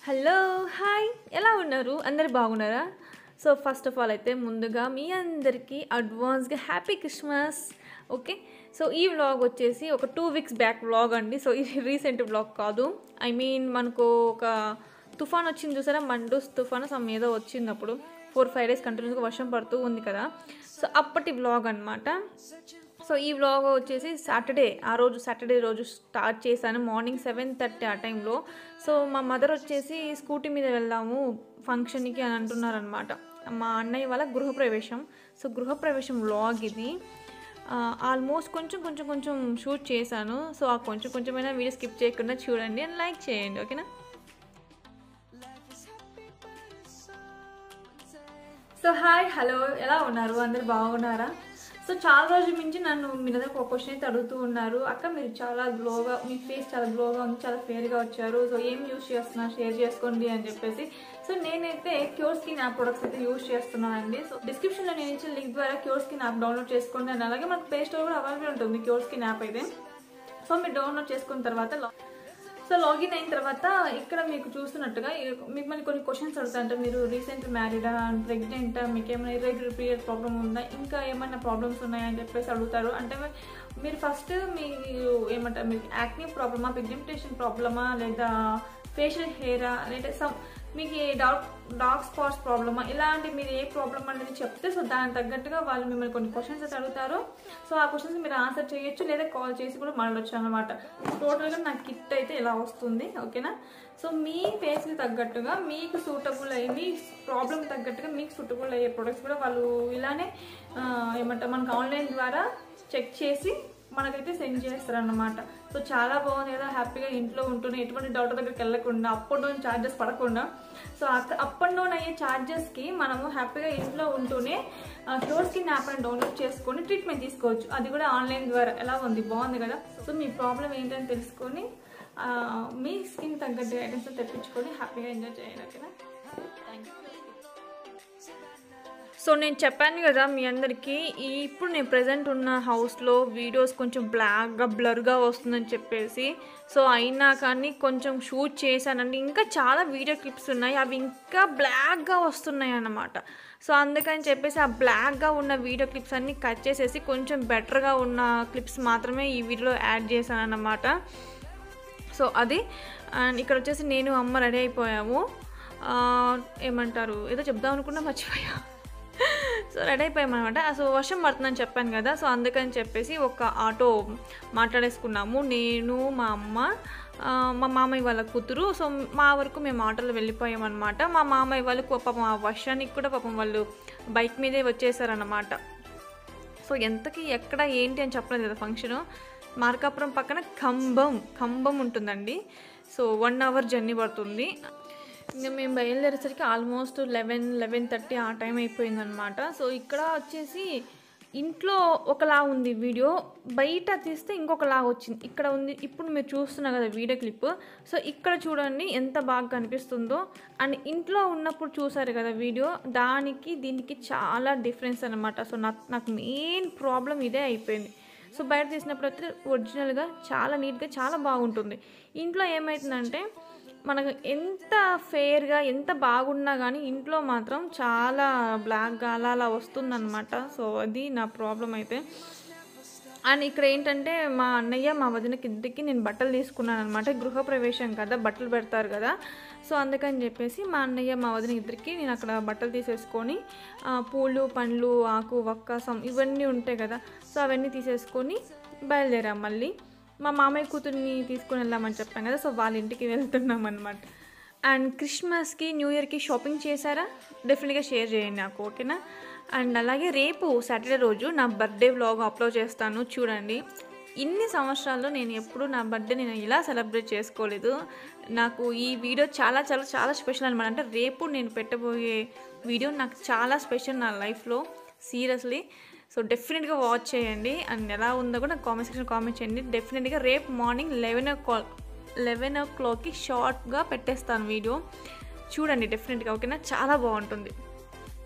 hello hi ఎలా ఉన్నారు అందరు బాగున్నారా సో ఫస్ట్ ఆఫ్ ఆల్ అయితే ముందుగా మీ అందరికీ అడ్వాన్స్గా హ్యాపీ క్రిస్మస్ ఓకే సో ఈ వ్లాగ్ వచ్చేసి ఒక టూ వీక్స్ బ్యాక్ వ్లాగ్ అండి సో ఇది రీసెంట్ వ్లాగ్ కాదు ఐ మీన్ మనకు ఒక తుఫాన్ వచ్చింది చూసారా మండూస్ తుఫాన్ సమ్ ఏదో వచ్చింది అప్పుడు ఫోర్ ఫైవ్ డేస్ కంటిన్యూస్గా వర్షం పడుతూ ఉంది కదా సో అప్పటి వ్లాగ్ అనమాట సో ఈ వ్లాగ్ వచ్చేసి సాటర్డే ఆ రోజు సాటర్డే రోజు స్టార్ట్ చేశాను మార్నింగ్ సెవెన్ థర్టీ ఆ టైంలో సో మా మదర్ వచ్చేసి స్కూటీ మీద వెళ్దాము ఫంక్షన్కి అని అంటున్నారనమాట మా అన్నయ్య వాళ్ళ గృహప్రవేశం సో గృహప్రవేశం వ్లాగ్ ఇది ఆల్మోస్ట్ కొంచెం కొంచెం కొంచెం షూట్ చేశాను సో ఆ కొంచెం కొంచెమైనా వీడియో స్కిప్ చేయకుండా చూడండి అండ్ లైక్ చేయండి ఓకేనా సో హాయ్ హలో ఎలా ఉన్నారు అందరు బాగున్నారా సో చాలా రోజుల నుంచి నన్ను మీ దగ్గర ఒక క్వశ్చన్ అయితే అడుగుతూ ఉన్నారు అక్క మీరు చాలా గ్లోగా మీ ఫేస్ చాలా గ్లోగా ఉంది చాలా ఫేర్గా వచ్చారు సో ఏం యూస్ చేస్తున్నారు షేర్ చేసుకోండి అని చెప్పేసి సో నేనైతే క్యూర్ స్కిన్ యాప్ ప్రొడక్ట్స్ అయితే యూస్ చేస్తున్నానండి సో డిస్క్రిప్షన్లో నేను ఇచ్చిన లింక్ ద్వారా క్యూర్ స్కిన్ యాప్ డౌన్లోడ్ చేసుకోండి అండ్ అలాగే మనకు ప్లే స్టోర్ కూడా అవైలబుల్ ఉంటుంది క్యూర్ స్కిన్ యాప్ అయితే సో మీరు డౌన్లోడ్ చేసుకున్న తర్వాత సో లాగిన్ అయిన తర్వాత ఇక్కడ మీకు చూస్తున్నట్టుగా మీకు మళ్ళీ కొన్ని క్వశ్చన్స్ అడుగుతాయంటే మీరు రీసెంట్ మ్యారీడా ప్రెగ్నెంట్ మీకు ఏమైనా ఇర్రెగ్యులర్ పీరియడ్ ప్రాబ్లమ్ ఉందా ఇంకా ఏమైనా ప్రాబ్లమ్స్ ఉన్నాయా అని చెప్పేసి అడుగుతారు అంటే మీరు ఫస్ట్ మీ ఏమంటారు మీకు యాక్నీ ప్రాబ్లమా పిగ్మెంటేషన్ ప్రాబ్లమా లేదా ఫేషియల్ హెయిరా లేదా సమ్ మీకు డార్క్ డార్క్ స్పాట్స్ ప్రాబ్లమా ఇలాంటి మీరు ఏ ప్రాబ్లమ్ అనేది చెప్తే సో దానికి తగ్గట్టుగా వాళ్ళు మిమ్మల్ని కొన్ని క్వశ్చన్స్ అయితే అడుగుతారు సో ఆ క్వశ్చన్స్ మీరు ఆన్సర్ చేయొచ్చు లేదా కాల్ చేసి కూడా మాట్లాడచ్చు అనమాట టోటల్గా నాకు కిట్ అయితే ఇలా వస్తుంది ఓకేనా సో మీ ఫేస్కి తగ్గట్టుగా మీకు సూటబుల్ అయ్యి మీ ప్రాబ్లం తగ్గట్టుగా మీకు సూటబుల్ అయ్యే ప్రొడక్ట్స్ కూడా వాళ్ళు ఇలానే ఏమంటారు మనకు ఆన్లైన్ ద్వారా చెక్ చేసి మనకైతే సెండ్ చేస్తారన్నమాట సో చాలా బాగుంది కదా హ్యాపీగా ఇంట్లో ఉంటూనే ఎటువంటి డాక్టర్ దగ్గరికి వెళ్ళకుండా అప్ అండ్ డౌన్ ఛార్జెస్ పడకుండా సో అప్ అండ్ డౌన్ అయ్యే ఛార్జెస్కి మనము హ్యాపీగా ఇంట్లో ఉంటూనే క్యూర్ స్కిన్ యాప్ అని డౌన్లోడ్ చేసుకొని ట్రీట్మెంట్ తీసుకోవచ్చు అది కూడా ఆన్లైన్ ద్వారా ఎలా ఉంది బాగుంది కదా సో మీ ప్రాబ్లం ఏంటని తెలుసుకొని మీ స్కిన్ తగ్గట్టు ఐటమ్స్ తెప్పించుకొని హ్యాపీగా ఎంజాయ్ చేయండి ఓకేనా థ్యాంక్ యూ సో నేను చెప్పాను కదా మీ అందరికీ ఇప్పుడు నేను ప్రజెంట్ ఉన్న హౌస్లో వీడియోస్ కొంచెం బ్లాక్గా బ్లర్గా వస్తుందని చెప్పేసి సో అయినా కానీ కొంచెం షూట్ చేశానండి ఇంకా చాలా వీడియో క్లిప్స్ ఉన్నాయి అవి ఇంకా బ్లాక్గా వస్తున్నాయి అన్నమాట సో అందుకని చెప్పేసి ఆ బ్లాక్గా ఉన్న వీడియో క్లిప్స్ అన్నీ కట్ చేసేసి కొంచెం బెటర్గా ఉన్న క్లిప్స్ మాత్రమే ఈ వీడియోలో యాడ్ చేశాను అన్నమాట సో అది అండ్ ఇక్కడ వచ్చేసి నేను అమ్మ రెడీ అయిపోయాము ఏమంటారు ఏదో చెప్దాం అనుకున్నా మర్చిపోయా సో రెడీ అయిపోయామన్నమాట సో వర్షం పడుతుందని చెప్పాను కదా సో అందుకని చెప్పేసి ఒక ఆటో మాట్లాడేసుకున్నాము నేను మా అమ్మ మా మామయ్య వాళ్ళ కూతురు సో మా వరకు మేము ఆటోలో వెళ్ళిపోయామన్నమాట మా మామయ్య వాళ్ళకు పాపం ఆ వర్షానికి కూడా పాపం వాళ్ళు బైక్ మీదే వచ్చేసారన్నమాట సో ఎంతకి ఎక్కడ ఏంటి అని చెప్పలేదు కదా ఫంక్షను మార్కాపురం పక్కన కంబం కంబం ఉంటుందండి సో వన్ అవర్ జర్నీ పడుతుంది ఇంకా మేము బయలుదేరేసరికి ఆల్మోస్ట్ లెవెన్ లెవెన్ థర్టీ ఆ టైం అయిపోయిందనమాట సో ఇక్కడ వచ్చేసి ఇంట్లో ఒకలా ఉంది వీడియో బయట తీస్తే ఇంకొకలా వచ్చింది ఇక్కడ ఉంది ఇప్పుడు మీరు చూస్తున్నారు కదా వీడియో క్లిప్ సో ఇక్కడ చూడండి ఎంత బాగా కనిపిస్తుందో అండ్ ఇంట్లో ఉన్నప్పుడు చూసారు కదా వీడియో దానికి దీనికి చాలా డిఫరెన్స్ అనమాట సో నాకు నాకు మెయిన్ ప్రాబ్లం ఇదే అయిపోయింది సో బయట తీసినప్పుడు అయితే ఒరిజినల్గా చాలా నీట్గా చాలా బాగుంటుంది ఇంట్లో ఏమవుతుందంటే మనకు ఎంత ఫేర్గా ఎంత బాగున్నా కానీ ఇంట్లో మాత్రం చాలా బ్లాక్గా అలా అలా వస్తుందన్నమాట సో అది నా ప్రాబ్లం అయితే అండ్ ఇక్కడ ఏంటంటే మా అన్నయ్య మా వదినకి ఇద్దరికి నేను బట్టలు తీసుకున్నాను అనమాట గృహప్రవేశం కదా బట్టలు పెడతారు కదా సో అందుకని చెప్పేసి మా అన్నయ్య మా వదిన ఇద్దరికి నేను అక్కడ బట్టలు తీసేసుకొని పూలు పండ్లు ఆకు వక్క సం ఇవన్నీ ఉంటాయి కదా సో అవన్నీ తీసేసుకొని బయలుదేరాం మళ్ళీ మా మామయ్య కూతుర్ని తీసుకొని వెళ్దామని చెప్పాను కదా సో వాళ్ళ ఇంటికి వెళ్తున్నాం అనమాట అండ్ క్రిస్మస్కి న్యూ ఇయర్కి షాపింగ్ చేశారా డెఫినెట్గా షేర్ చేయండి నాకు ఓకేనా అండ్ అలాగే రేపు సాటర్డే రోజు నా బర్త్డే వ్లాగ్ అప్లోడ్ చేస్తాను చూడండి ఇన్ని సంవత్సరాల్లో నేను ఎప్పుడు నా బర్త్డే నేను ఇలా సెలబ్రేట్ చేసుకోలేదు నాకు ఈ వీడియో చాలా చాలా చాలా స్పెషల్ అనమాట అంటే రేపు నేను పెట్టబోయే వీడియో నాకు చాలా స్పెషల్ నా లైఫ్లో సీరియస్లీ సో డెఫినెట్గా వాచ్ చేయండి అండ్ ఎలా ఉందో కూడా నాకు కామెంట్ సెక్షన్ కామెంట్ చేయండి డెఫినెట్గా రేపు morning eleven o'clock eleven ఓ క్లాక్కి షార్ట్గా పెట్టేస్తాను వీడియో చూడండి డెఫినెట్గా ఓకేనా చాలా బాగుంటుంది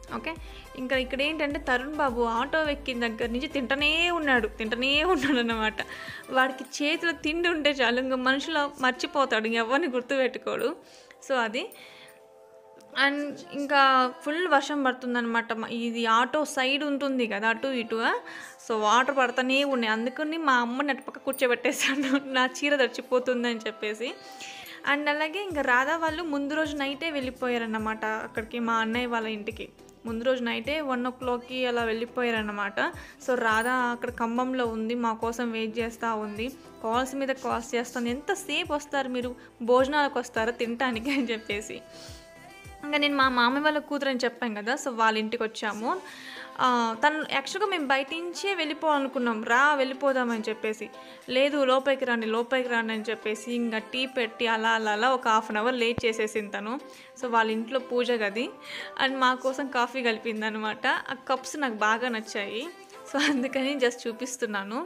ఓకే ఇంకా ఇక్కడ ఏంటంటే తరుణ్ బాబు ఆటో ఎక్కిన దగ్గర నుంచి తింటనే ఉన్నాడు తింటనే ఉన్నాడు అన్నమాట వాడికి చేతిలో తిండి ఉంటే చాలు ఇంకా మనుషులు మర్చిపోతాడు ఎవరిని గుర్తుపెట్టుకోడు సో అది అండ్ ఇంకా ఫుల్ వర్షం పడుతుందన్నమాట మ- ఇది ఆటో సైడ్ ఉంటుంది కదా అటు ఇటుగా సో వాటర్ పడుతూనే ఉన్నాయి అందుకని మా అమ్మని అటు పక్క కూర్చోబెట్టేశాను నా చీర తడిచిపోతుంది అని చెప్పేసి అండ్ అలాగే ఇంకా రాధా వాళ్ళు ముందు రోజు నైటే వెళ్ళిపోయారన్నమాట అక్కడికి మా అన్నయ్య వాళ్ళ ఇంటికి ముందు రోజు నైటే వన్ ఓ క్లాక్కి అలా వెళ్ళిపోయారన్నమాట సో రాధా అక్కడ ఖమ్మంలో ఉంది మా కోసం వెయిట్ చేస్తూ ఉంది కాల్స్ మీద కాల్స్ చేస్తాను ఎంతసేపు వస్తారు మీరు భోజనాలకు వస్తారా తినటానికి అని చెప్పేసి ఇంకా నేను మా మామయ్య వాళ్ళ కూతురు అని చెప్పాను కదా సో వాళ్ళ ఇంటికి వచ్చాము ఆ, తను యాక్చువల్గా మేము బయట నుంచే వెళ్ళిపోవాలనుకున్నాం రా వెళ్ళిపోదామని చెప్పేసి లేదు లోపలికి రండి లోపలికి రండి అని చెప్పేసి ఇంకా టీ పెట్టి అలా అలా అలా ఒక హాఫ్ అన్ అవర్ లేట్ చేసేసింది తను సో వాళ్ళ ఇంట్లో పూజ గది అండ్ మా కోసం కాఫీ కలిపింది అనమాట ఆ కప్స్ నాకు బాగా నచ్చాయి సో అందుకని జస్ట్ చూపిస్తున్నాను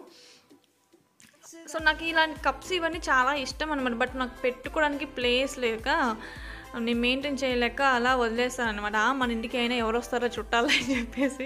సో నాకు ఇలాంటి కప్స్ ఇవన్నీ చాలా ఇష్టం అనమాట బట్ నాకు పెట్టుకోవడానికి ప్లేస్ లేక నేను మెయింటైన్ చేయలేక అలా వదిలేస్తాను అనమాట మన ఇంటికి అయినా ఎవరు వస్తారో చుట్టాలి అని చెప్పేసి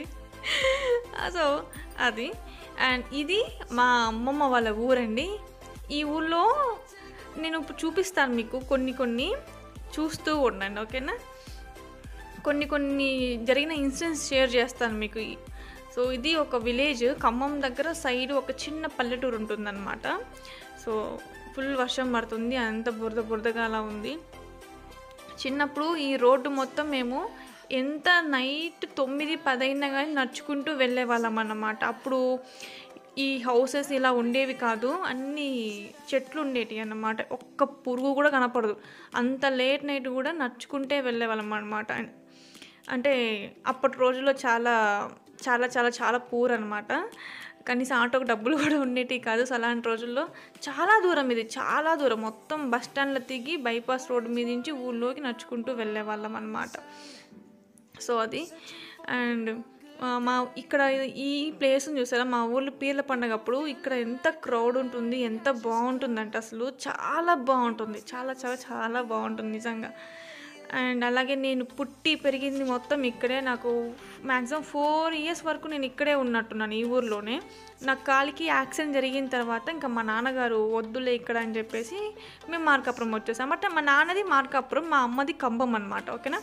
సో అది అండ్ ఇది మా అమ్మమ్మ వాళ్ళ ఊరండి ఈ ఊళ్ళో నేను ఇప్పుడు చూపిస్తాను మీకు కొన్ని కొన్ని చూస్తూ ఉండండి ఓకేనా కొన్ని కొన్ని జరిగిన ఇన్సిడెంట్స్ షేర్ చేస్తాను మీకు ఈ- సో ఇది ఒక విలేజ్ ఖమ్మం దగ్గర సైడ్ ఒక చిన్న పల్లెటూరు ఉంటుందన్నమాట సో ఫుల్ వర్షం పడుతుంది అంత బురద బురదగా అలా ఉంది చిన్నప్పుడు ఈ రోడ్డు మొత్తం మేము ఎంత నైట్ తొమ్మిది పదైనా కానీ నడుచుకుంటూ వెళ్ళే వాళ్ళం అన్నమాట అప్పుడు ఈ హౌసెస్ ఇలా ఉండేవి కాదు అన్ని చెట్లు ఉండేవి అన్నమాట ఒక్క పురుగు కూడా కనపడదు అంత లేట్ నైట్ కూడా నడుచుకుంటే వెళ్ళేవాళ్ళం అనమాట అంటే అప్పటి రోజుల్లో చాలా చాలా చాలా చాలా పూర్ అనమాట కనీసం ఆటోకి డబ్బులు కూడా ఉండేటివి కాదు సో అలాంటి రోజుల్లో చాలా దూరం ఇది చాలా దూరం మొత్తం బస్ స్టాండ్లో దిగి బైపాస్ రోడ్ మీద నుంచి ఊళ్ళోకి నడుచుకుంటూ వెళ్ళే వాళ్ళం అనమాట సో అది అండ్ మా ఇక్కడ ఈ ప్లేస్ని చూసారా మా ఊళ్ళో పీర్ల పండగ అప్పుడు ఇక్కడ ఎంత క్రౌడ్ ఉంటుంది ఎంత బాగుంటుందంటే అసలు చాలా బాగుంటుంది చాలా చాలా చాలా బాగుంటుంది నిజంగా అండ్ అలాగే నేను పుట్టి పెరిగింది మొత్తం ఇక్కడే నాకు మ్యాక్సిమం ఫోర్ ఇయర్స్ వరకు నేను ఇక్కడే ఉన్నట్టున్నాను ఈ ఊర్లోనే నా కాలికి యాక్సిడెంట్ జరిగిన తర్వాత ఇంకా మా నాన్నగారు వద్దులే ఇక్కడ అని చెప్పేసి మేము మార్కాపురం వచ్చేసాం అంటే మా నాన్నది మార్కాపురం మా అమ్మది కంబం అనమాట ఓకేనా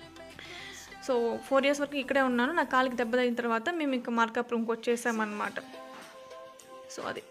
సో ఫోర్ ఇయర్స్ వరకు ఇక్కడే ఉన్నాను నా కాలికి దెబ్బ తగిన తర్వాత మేము ఇంకా మార్కాపురంకి వచ్చేసామన్నమాట సో అది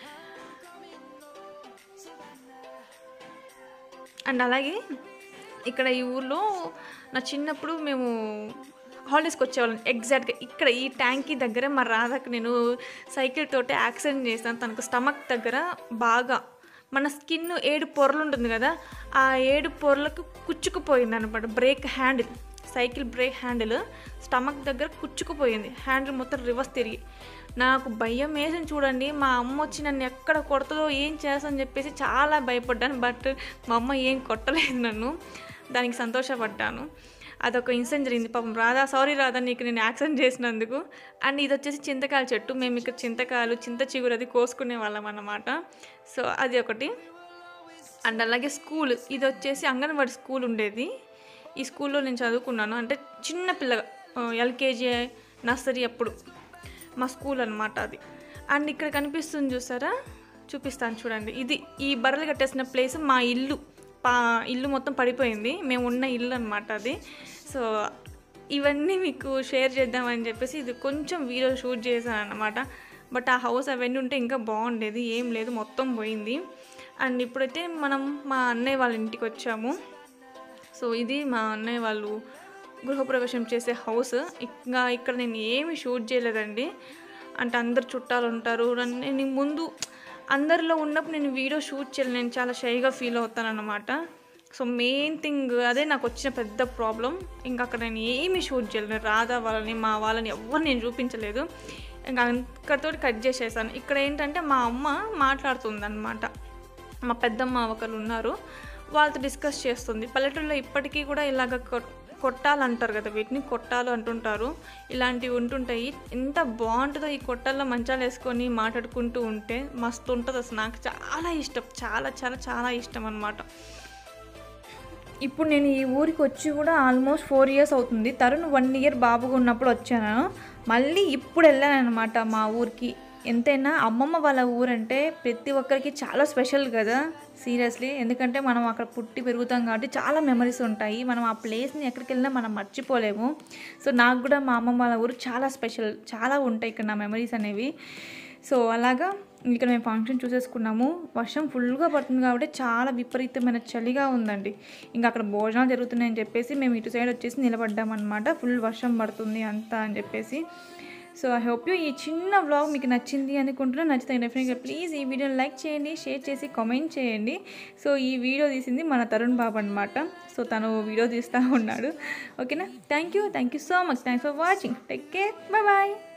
అండ్ అలాగే ఇక్కడ ఈ ఊర్లో నా చిన్నప్పుడు మేము హాలిడేస్కి వచ్చేవాళ్ళం ఎగ్జాక్ట్గా ఇక్కడ ఈ ట్యాంకీ దగ్గర మా రాధకు నేను సైకిల్ తోటి యాక్సిడెంట్ చేసాను తనకు స్టమక్ దగ్గర బాగా మన స్కిన్ ఏడు పొరలు ఉంటుంది కదా ఆ ఏడు పొరలకు కుచ్చుకుపోయింది అనమాట brake handle cycle brake handle stomach దగ్గర కుచ్చుకుపోయింది హ్యాండిల్ మొత్తం రివర్స్ తిరిగి నాకు భయం వేసింది చూడండి మా అమ్మ వచ్చి నన్ను ఎక్కడ కొడుతుందో ఏం చేస్తుందని చెప్పేసి చాలా భయపడ్డాను బట్ మా అమ్మ ఏం కొట్టలేదు నన్ను దానికి సంతోషపడ్డాను అదొక ఇన్సిడెంట్ జరిగింది పాపం రాధా సారీ రాధా నీకు నేను యాక్సిడెంట్ చేసినందుకు అండ్ ఇది వచ్చేసి చింతకాయల చెట్టు మేము ఇక్కడ చింతకాయలు చింత చిగురు అది కోసుకునే వాళ్ళం అన్నమాట సో అది ఒకటి అండ్ అలాగే స్కూల్ ఇది వచ్చేసి అంగన్వాడీ స్కూల్ ఉండేది ఈ స్కూల్లో నేను చదువుకున్నాను అంటే చిన్న పిల్లగా ఎల్కేజీ నర్సరీ అప్పుడు మా స్కూల్ అనమాట అది అండ్ ఇక్కడ కనిపిస్తుంది చూసారా చూపిస్తాను చూడండి ఇది ఈ బర్రెలు కట్టేసిన ప్లేస్ మా ఇల్లు పా ఇల్లు మొత్తం పడిపోయింది మేము ఉన్న ఇల్లు అనమాట అది సో ఇవన్నీ మీకు షేర్ చేద్దామని చెప్పేసి ఇది కొంచెం వీడియో షూట్ చేశాను అనమాట బట్ ఆ హౌస్ అవన్నీ ఉంటే ఇంకా బాగుండేది ఏం లేదు మొత్తం పోయింది అండ్ ఇప్పుడైతే మనం మా అన్నయ్య వాళ్ళ ఇంటికి వచ్చాము సో ఇది మా అన్నయ్య వాళ్ళు గృహప్రవేశం చేసే హౌస్ ఇంకా ఇక్కడ నేను ఏమి షూట్ చేయలేదండి అంటే అందరు చుట్టాలు ఉంటారు నన్ను- నేను ముందు అందరిలో ఉన్నప్పుడు నేను వీడియో షూట్ చేయలేదు నేను చాలా షైగా ఫీల్ అవుతాను అనమాట సో మెయిన్ థింగ్ అదే నాకు వచ్చిన పెద్ద ప్రాబ్లం ఇంకా అక్కడ నేను ఏమీ షూట్ చేయలేదు రాధా వాళ్ళని మా వాళ్ళని ఎవరు నేను చూపించలేదు ఇంకా అక్కడితో కట్ చేసేసాను ఇక్కడ ఏంటంటే మా అమ్మ మాట్లాడుతుంది అనమాట మా పెద్దమ్మ ఒకరు ఉన్నారు వాళ్ళతో డిస్కస్ చేస్తుంది పల్లెటూరులో ఇప్పటికీ కూడా ఇలాగ కొ- కొట్టాలంటారు కదా వీటిని కొట్టాలు అంటుంటారు ఇలాంటివి ఉంటుంటాయి ఎంత బాగుంటుందో ఈ కొట్టాల్లో మంచాలు వేసుకొని మాట్లాడుకుంటూ ఉంటే మస్తు ఉంటుంది అసలు నాకు చాలా ఇష్టం చాలా చాలా చాలా ఇష్టం అనమాట ఇప్పుడు నేను ఈ ఊరికి వచ్చి కూడా ఆల్మోస్ట్ ఫోర్ ఇయర్స్ అవుతుంది తరుణ్ వన్ ఇయర్ బాబుగా ఉన్నప్పుడు వచ్చాను మళ్ళీ ఇప్పుడు వెళ్ళాను అనమాట మా ఊరికి ఎంతైనా అమ్మమ్మ వాళ్ళ ఊరంటే ప్రతి ఒక్కరికి చాలా స్పెషల్ కదా సీరియస్లీ ఎందుకంటే మనం అక్కడ పుట్టి పెరుగుతాం కాబట్టి చాలా మెమరీస్ ఉంటాయి మనం ఆ ప్లేస్ని ఎక్కడికి వెళ్ళినా మనం మర్చిపోలేము సో నాకు కూడా మా అమ్మమ్మ వాళ్ళ ఊరు చాలా స్పెషల్ చాలా ఉంటాయి ఇక్కడ నా మెమరీస్ అనేవి సో అలాగా ఇక్కడ మేము ఫంక్షన్ చూసేసుకున్నాము వర్షం ఫుల్గా పడుతుంది కాబట్టి చాలా విపరీతమైన చలిగా ఉందండి ఇంకా అక్కడ భోజనాలు జరుగుతున్నాయని చెప్పేసి మేము ఇటు సైడ్ వచ్చేసి నిలబడ్డామన్నమాట ఫుల్ వర్షం పడుతుంది అంతా అని చెప్పేసి సో ఐ హోప్ యూ ఈ చిన్న వ్లాగ్ మీకు నచ్చింది అనుకుంటున్నా నచ్చితే డెఫినెట్గా ప్లీజ్ ఈ వీడియోని లైక్ చేయండి షేర్ చేసి కామెంట్ చేయండి సో ఈ వీడియో తీసింది మన తరుణ్ బాబు అనమాట సో తను వీడియో తీస్తూ ఉన్నాడు ఓకేనా thank you thank you so much thanks for watching take care bye bye